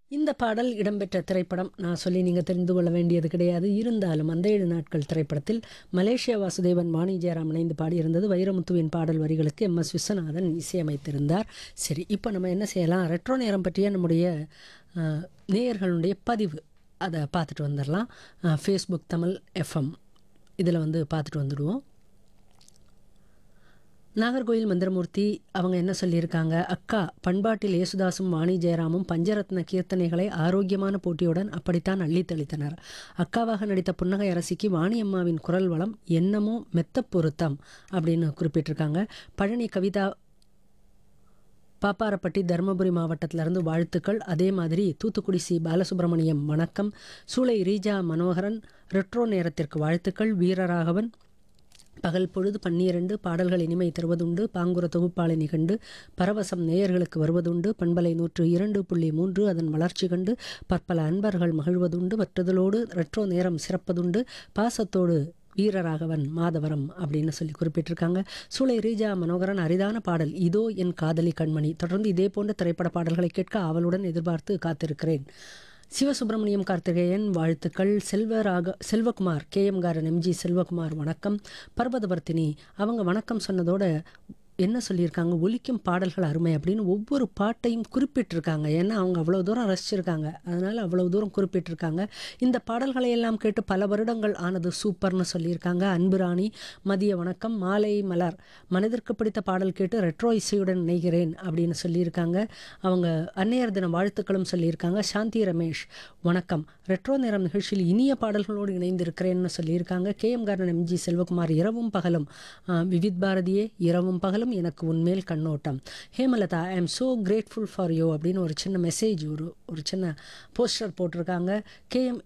இந்த பாடல் இடம்பெற்ற திரைப்படம் நான் சொல்லி நீங்கள் தெரிந்து கொள்ள வேண்டியது கிடையாது இருந்தாலும் அந்த ஏழு நாட்கள் திரைப்படத்தில் மலேசியா வாசுதேவன் வாணி ஜெயராம் இணைந்து பாடியிருந்தது வைரமுத்துவின் பாடல் வரிகளுக்கு எம் எஸ் விஸ்வநாதன் இசையமைத்திருந்தார் சரி இப்போ நம்ம என்ன செய்யலாம் ரெட்ரோ நேரம் பற்றிய நம்முடைய அஹ், நேயர்களுடைய பதிவு அதை பார்த்துட்டு வந்துடலாம் ஃபேஸ்புக் தமிழ் எஃப்எம் இதில் வந்து பார்த்துட்டு வந்துடுவோம் நாகர்கோயில் மந்திரமூர்த்தி அவங்க என்ன சொல்லியிருக்காங்க அக்கா பண்பாட்டில் யேசுதாசும் வாணி ஜெயராமும் பஞ்சரத்ன கீர்த்தனைகளை ஆரோக்கியமான போட்டியுடன் அப்படித்தான் அள்ளித் தெளித்தனர் அக்காவாக நடித்த புன்னகை அரசிக்கு வாணி அம்மாவின் குரல் வளம் என்னமோ மெத்த பொருத்தம் அப்படின்னு குறிப்பிட்டிருக்காங்க பழனி கவிதா பாப்பாரப்பட்டி தருமபுரி மாவட்டத்திலிருந்து வாழ்த்துக்கள் அதே மாதிரி தூத்துக்குடி சி பாலசுப்ரமணியம் வணக்கம் சூளை ரீஜா மனோகரன் ரெட்ரோ நேரத்திற்கு வாழ்த்துக்கள் வீரராகவன் பகல் பொழுது பன்னிரண்டு பாடல்கள் இனிமை தருவதுண்டு பாங்குர தொகுப்பாளை நிகண்டு பரவசம் நேயர்களுக்கு வருவதுண்டு பண்பலை நூற்று இரண்டு புள்ளி மூன்று அதன் வளர்ச்சி கண்டு பற்பல அன்பர்கள் மகிழ்வதுண்டு வற்றுதலோடு ரெட்ரோ நேரம் சிறப்பதுண்டு பாசத்தோடு வீரராகவன் மாதவரம் அப்படின்னு சொல்லி குறிப்பிட்டிருக்காங்க சூளை ரீஜா மனோகரன் அரிதான பாடல் இதோ என் காதலி கண்மணி தொடர்ந்து இதே போன்ற திரைப்பட பாடல்களை கேட்க ஆவலுடன் எதிர்பார்த்து காத்திருக்கிறேன் சிவசுப்பிரமணியம் கார்த்திகேயன் வாழ்த்துக்கள் செல்வராக Selvakumar K M garden MG Selvakumar வணக்கம் பர்வதவர்த்தினி அவங்க வணக்கம் சொன்னதோட என்ன சொல்லியிருக்காங்க ஒலிக்கும் பாடல்கள் அருமை அப்படின்னு ஒவ்வொரு பாட்டையும் குறிப்பிட்டிருக்காங்க ஏன்னா அவங்க அவ்வளோ தூரம் ரசிச்சிருக்காங்க அதனால் அவ்வளோ தூரம் குறிப்பிட்டிருக்காங்க இந்த பாடல்களை எல்லாம் கேட்டு பல வருடங்கள் ஆனது சூப்பர்னு சொல்லியிருக்காங்க அன்புராணி மதிய வணக்கம் மாலை மலர் மனதிற்கு பிடித்த பாடல் கேட்டு ரெட்ரோ இசையுடன் இணைகிறேன் அப்படின்னு சொல்லியிருக்காங்க அவங்க அன்னையர் தின வாழ்த்துக்களும் சொல்லியிருக்காங்க சாந்தி ரமேஷ் வணக்கம் ரெட்ரோ நேரம் நிகழ்ச்சியில் இனிய பாடல்களோடு இணைந்திருக்கிறேன்னு சொல்லியிருக்காங்க K M garden MG Selvakumar இரவும் பகலும் ஆஹ், விவித் பாரதியே இரவும் பகலும் எனக்கு உன்மேல் கண்ணோட்டம் Hemalatha I am so grateful for you அப்படின்னு ஒரு சின்ன மெசேஜ் ஒரு ஒரு சின்ன போஸ்டர் போட்டிருக்காங்க K M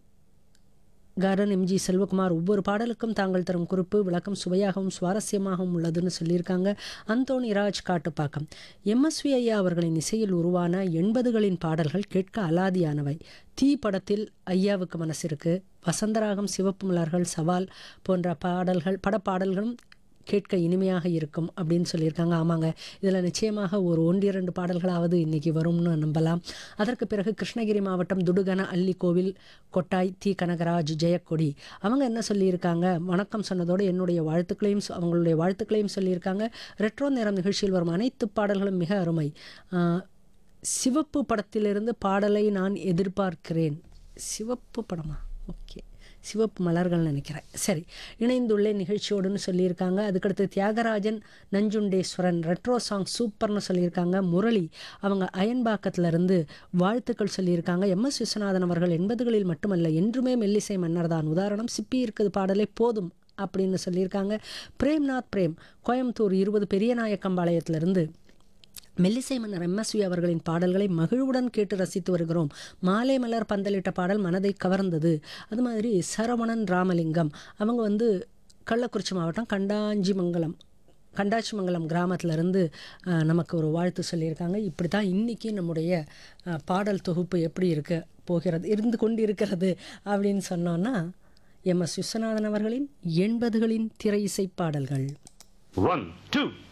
garden MG Selvakumar ஒவ்வொரு பாடலுக்கும் தாங்கள் தரும் குறிப்பு விளக்கம் சுவையாகவும் சுவாரஸ்யமாகவும் உள்ளதுன்னு சொல்லியிருக்காங்க அந்தோணி ராஜ் காட்டுப்பாக்கம் எம்எஸ்வி ஐயா அவர்களின் இசையில் உருவான எண்பதுகளின் பாடல்கள் கேட்க அலாதியானவை தீ படத்தில் ஐயாவுக்கு மனசு இருக்கு வசந்தராகம் சிவப்பு மலர்கள் சவால் போன்ற பாடல்கள் படப்பாடல்களும் கேட்க இனிமையாக இருக்கும் அப்படின்னு சொல்லியிருக்காங்க ஆமாங்க இதில் நிச்சயமாக ஒரு ஒன்றிரண்டு பாடல்களாவது இன்னைக்கு வரும்னு நம்பலாம் அதற்கு பிறகு கிருஷ்ணகிரி மாவட்டம் துடுகன அல்லி கோவில் கொட்டாய் தி கனகராஜ் ஜெயக்கொடி அவங்க என்ன சொல்லியிருக்காங்க வணக்கம் சொன்னதோடு என்னுடைய வாழ்த்துக்களையும் சொ- அவங்களுடைய வாழ்த்துக்களையும் சொல்லியிருக்காங்க ரெட்ரோ நேரம் நிகழ்ச்சியில் வரும் அனைத்து பாடல்களும் மிக அருமை ஆஹ், சிவப்பு படத்திலிருந்து பாடலை நான் எதிர்பார்க்கிறேன் சிவப்பு படமா ஓகே சிவப்பு மலர்கள் நினைக்கிறேன் சரி இணைந்துள்ள நிகழ்ச்சியோடுன்னு சொல்லியிருக்காங்க அதுக்கடுத்து தியாகராஜன் நஞ்சுண்டேஸ்வரன் ரெட்ரோ சாங் சூப்பர்னு சொல்லியிருக்காங்க முரளி அவங்க அயன்பாக்கத்துல இருந்து வாழ்த்துக்கள் சொல்லியிருக்காங்க எம் எஸ் விஸ்வநாதன் அவர்கள் எண்பதுகளில் மட்டுமல்ல என்றுமே மெல்லிசை மன்னர் தான் உதாரணம் சிப்பி இருக்குது பாடலே போதும் அப்படின்னு சொல்லியிருக்காங்க பிரேம்நாத் பிரேம் கோயம்புத்தூர் இருபது பெரியநாயக்கம்பாளையத்திலிருந்து மெல்லிசை மன்னர் எம்எஸ்வி அவர்களின் பாடல்களை மகிழ்வுடன் கேட்டு ரசித்து வருகிறோம் மாலை மலர் பந்தலிட்ட பாடல் மனதை கவர்ந்தது அது மாதிரி சரவணன் ராமலிங்கம் அவங்க வந்து கள்ளக்குறிச்சி மாவட்டம் கண்டாஞ்சிமங்கலம் கண்டாச்சிமங்கலம் கிராமத்திலேருந்து நமக்கு ஒரு வாழ்த்து சொல்லியிருக்காங்க இப்படி தான் இன்றைக்கி நம்முடைய அஹ், பாடல் தொகுப்பு எப்படி இருக்க போகிறது இருந்து கொண்டு இருக்கிறது அப்படின்னு சொன்னோன்னா எம் எஸ் விஸ்வநாதன் அவர்களின் எண்பதுகளின் திரை இசை பாடல்கள் One, two,